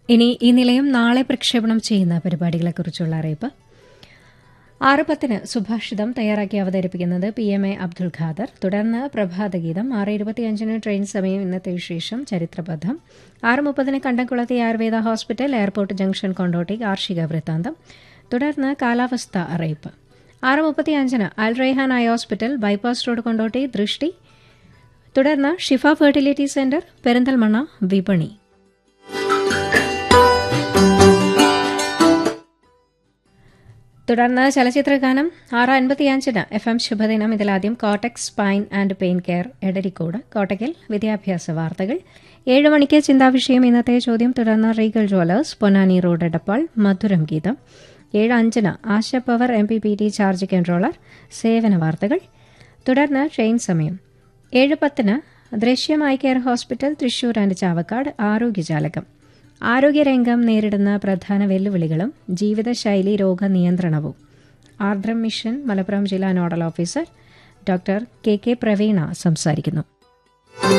ഇനി ഈ നിലയം നാളെ പ്രക്ഷേപണം ചെയ്യുന്ന പരിപാടികളെക്കുറിച്ചുള്ള അറിയിപ്പ് ആറ് പത്തിന് സുഭാഷിതം തയ്യാറാക്കി അവതരിപ്പിക്കുന്നത് P M A Abdul Khader തുടർന്ന് പ്രഭാതഗീതം ആറ് ഇരുപത്തിയഞ്ചിന് ട്രെയിൻ സമയം ഇന്നത്തെ വിശേഷം ചരിത്രബദ്ധം ആറ് മുപ്പതിന് Kandamkulathi Ayurveda hospital airport junction Kondotty കാർഷിക വൃത്താന്തം തുടർന്ന് കാലാവസ്ഥ അറിയിപ്പ് ആറ് മുപ്പത്തിയഞ്ചിന് Al Raihan eye hospital bypass road Kondotty ദൃഷ്ടി തുടർന്ന് ഷിഫ ഫെർട്ടിലിറ്റി സെന്റർ പെരിന്തൽമണ്ണ വിപണി തുടർന്ന് ചലച്ചിത്രഗാനം ആറ് അൻപത്തിയഞ്ചിന് എഫ് എം ശുഭദിനം ഇതിലാദ്യം Kottak spine and pain care Edarikode Kottakkal വിദ്യാഭ്യാസ വാർത്തകൾ ഏഴ് മണിക്ക് ചിന്താവിഷയം ഇന്നത്തെ ചോദ്യം തുടർന്ന് Regal jewellers Ponnani road Edappal മധുരം ഗീതം ഏഴ് അഞ്ചിന് Asha power M P P T charge controller സേവന വാർത്തകൾ തുടർന്ന് ട്രെയിൻ സമയം ഏഴ് പത്തിന് ദൃശ്യം eye care hospital Thrissur and Chavakkad ആരോഗ്യജാലകം ആരോഗ്യരംഗം നേരിടുന്ന പ്രധാന വെല്ലുവിളികളും ജീവിതശൈലി രോഗ നിയന്ത്രണവും ആർദ്രം മിഷൻ മലപ്പുറം ജില്ലാ nodal officer doctor K K Praveena സംസാരിക്കുന്നു